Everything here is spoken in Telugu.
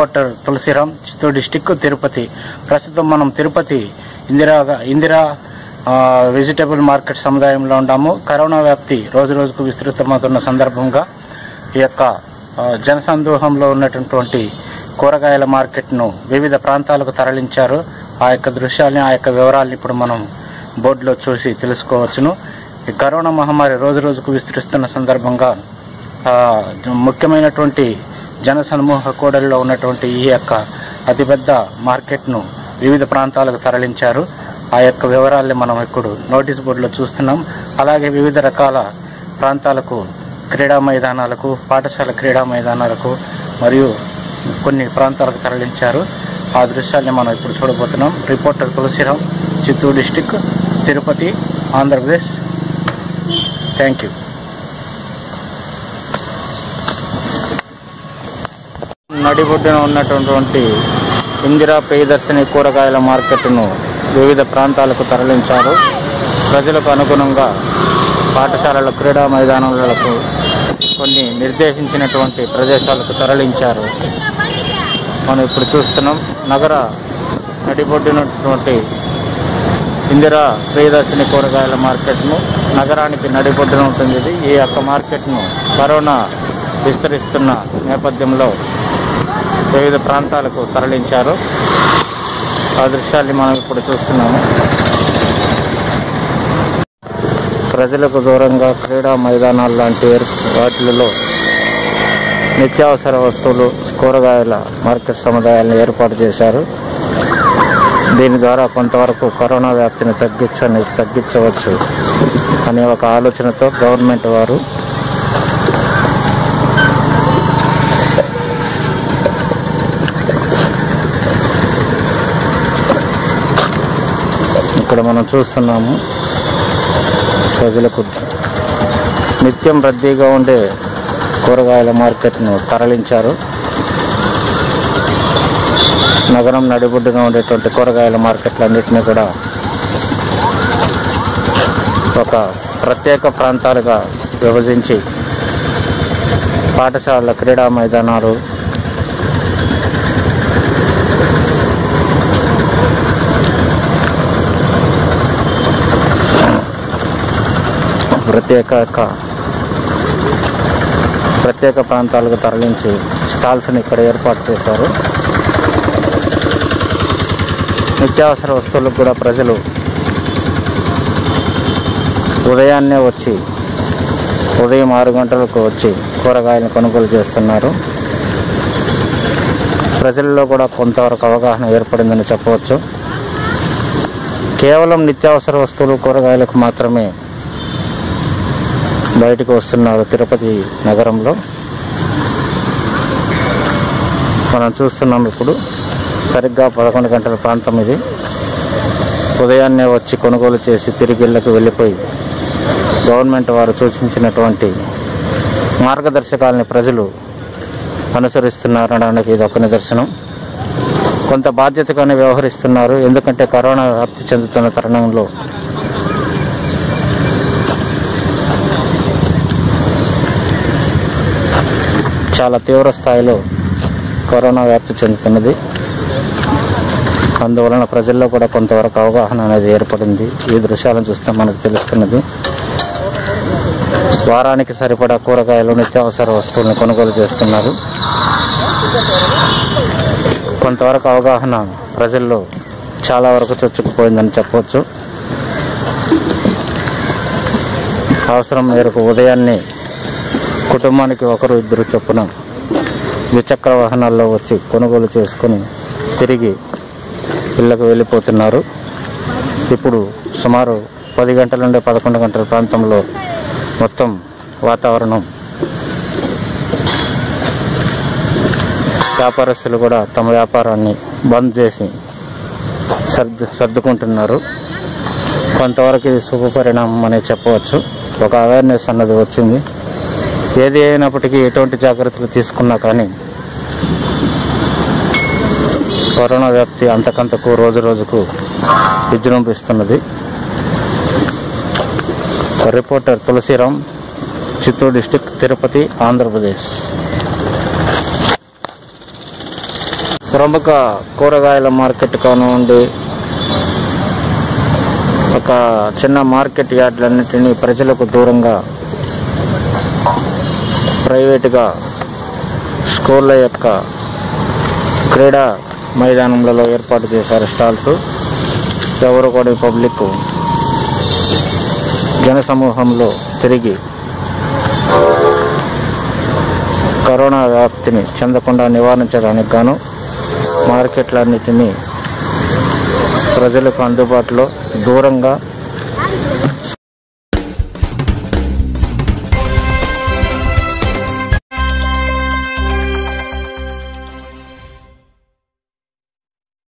రిపోర్టర్ తులసిరామ్ చిత్తూరు డిస్టిక్ తిరుపతి ప్రస్తుతం మనం తిరుపతి ఇందిరా ఇందిరా ఆ, వెజిటబుల్ మార్కెట్ సముదాయంలో ఉన్నాము కరోనా వ్యాప్తి రోజు రోజుకు విస్తృతమవుతున్న సందర్భంగా ఈ యొక్క ఆ, జనసందోహంలో ఉన్నటువంటి కూరగాయల మార్కెట్ను వివిధ ప్రాంతాలకు తరలించారు ఆ యొక్క దృశ్యాల్ని ఆ యొక్క వివరాల్ని ఇప్పుడు మనం బోర్డులో చూసి తెలుసుకోవచ్చును ఈ కరోనా మహమ్మారి రోజు రోజుకు విస్తరిస్తున్న సందర్భంగా ఆ, ముఖ్యమైనటువంటి జన సమూహ కూడలిలో ఉన్నటువంటి ఈ యొక్క అతిపెద్ద మార్కెట్ను వివిధ ప్రాంతాలకు తరలించారు ఆ యొక్క వివరాల్ని మనం ఇప్పుడు నోటీస్ బోర్డులో చూస్తున్నాం అలాగే వివిధ రకాల ప్రాంతాలకు క్రీడా మైదానాలకు పాఠశాల క్రీడా మైదానాలకు మరియు కొన్ని ప్రాంతాలకు తరలించారు ఆ దృశ్యాల్ని మనం ఇప్పుడు చూడబోతున్నాం reporter Tulasiram Chittoor district Tirupati Andhra Pradesh thank you నడిబొడ్డున ఉన్నటువంటి ఇందిరా ప్రియదర్శిని కూరగాయల మార్కెట్ను వివిధ ప్రాంతాలకు తరలించారు ప్రజలకు అనుగుణంగా పాఠశాలల క్రీడా మైదానాలకు కొన్ని నిర్దేశించినటువంటి ప్రదేశాలకు తరలించారు మనం ఇప్పుడు చూస్తున్నాం నగర నడిబొడ్డునటువంటి ఇందిరా ప్రియదర్శిని కూరగాయల మార్కెట్ను నగరానికి నడిబొడ్డున ఉంటుంది ఇది ఈ యొక్క మార్కెట్ను కరోనా విస్తరిస్తున్న నేపథ్యంలో వివిధ ప్రాంతాలకు తరలించారు ఆ దృశ్యాన్ని మనం ఇప్పుడు చూస్తున్నాము ప్రజలకు దూరంగా క్రీడా మైదానాలు లాంటి ఏర్- వాటిలలో నిత్యావసర వస్తువులు కూరగాయల మార్కెట్ సముదాయాలను ఏర్పాటు చేశారు దీని ద్వారా కొంతవరకు కరోనా వ్యాప్తిని తగ్గించని తగ్గించవచ్చు అనే ఒక ఆలోచనతో గవర్నమెంట్ వారు ఇక్కడ మనం చూస్తున్నాము ప్రజలకు నిత్యం రద్దీగా ఉండే కూరగాయల మార్కెట్ను తరలించారు నగరం నడిబొడ్డున ఉండేటువంటి కూరగాయల మార్కెట్లన్నింటినీ కూడా ఒక ప్రత్యేక ప్రాంతాలుగా విభజించి పాఠశాలల క్రీడా మైదానాలు ప్రత్యేక క- ప్రత్యేక ప్రాంతాలకు తరలించి స్టాల్స్ని ఇక్కడ ఏర్పాటు చేశారు నిత్యావసర వస్తువులకు కూడా ప్రజలు ఉదయాన్నే వచ్చి ఉదయం ఆరు గంటలకు వచ్చి కూరగాయలను కొనుగోలు చేస్తున్నారు ప్రజల్లో కూడా కొంతవరకు అవగాహన ఏర్పడిందని చెప్పవచ్చు కేవలం నిత్యావసర వస్తువులు కూరగాయలకు మాత్రమే బయటకు వస్తున్నారు తిరుపతి నగరంలో మనం చూస్తున్నాం ఇప్పుడు సరిగ్గా పదకొండు గంటల ప్రాంతం ఇది ఉదయాన్నే వచ్చి కొనుగోలు చేసి తిరిగి ఇళ్లకు వెళ్ళిపోయి గవర్నమెంట్ వారు సూచించినటువంటి మార్గదర్శకాలని ప్రజలు అనుసరిస్తున్నారనడానికి ఇది ఒక నిదర్శనం కొంత బాధ్యతగానే వ్యవహరిస్తున్నారు ఎందుకంటే కరోనా వ్యాప్తి చెందుతున్న తరుణంలో చాలా తీవ్ర స్థాయిలో కరోనా వ్యాప్తి చెందుతున్నది అందువలన ప్రజల్లో కూడా కొంతవరకు అవగాహన అనేది ఏర్పడింది ఈ దృశ్యాలను చూస్తే మనకు తెలుస్తున్నది వారానికి సరిపడా కూరగాయలు నిత్యావసర వస్తువులను కొనుగోలు చేస్తున్నారు కొంతవరకు అవగాహన ప్రజల్లో చాలా వరకు చొచ్చుకుపోయిందని చెప్పవచ్చు అవసరం మేరకు ఉదయాన్నే కుటుంబానికి ఒకరు ఇద్దరు చొప్పున ద్విచక్ర వాహనాల్లో వచ్చి కొనుగోలు చేసుకుని తిరిగి ఇళ్లకు వెళ్ళిపోతున్నారు ఇప్పుడు సుమారు పది గంటల నుండి పదకొండు గంటల ప్రాంతంలో మొత్తం వాతావరణం వ్యాపారస్తులు కూడా తమ వ్యాపారాన్ని బంద్ చేసి సర్దు సర్దుకుంటున్నారు కొంతవరకు ఇది శుభ పరిణామం అనే చెప్పవచ్చు ఒక అవేర్నెస్ అన్నది వచ్చింది ఏది అయినప్పటికీ ఎటువంటి జాగ్రత్తలు తీసుకున్నా కానీ కరోనా వ్యాప్తి అంతకంతకు రోజు రోజుకు విజృంభిస్తున్నది రిపోర్టర్ తులసిరామ్ చిత్తూరు డిస్టిక్ తిరుపతి ఆంధ్రప్రదేశ్ ప్రముఖ కూరగాయల మార్కెట్ కానివ్వండి ఒక చిన్న మార్కెట్ యార్డ్లన్నింటినీ ప్రజలకు దూరంగా ప్రైవేటుగా స్కూళ్ళ యొక్క క్రీడా మైదానంలో ఏర్పాటు చేశారు స్టాల్స్ ఎవరు కూడా పబ్లిక్ జనసమూహంలో తిరిగి కరోనా వ్యాప్తిని చెందకుండా నివారించడానికి గాను మార్కెట్లన్నిటినీ ప్రజలకు అందుబాటులో దూరంగా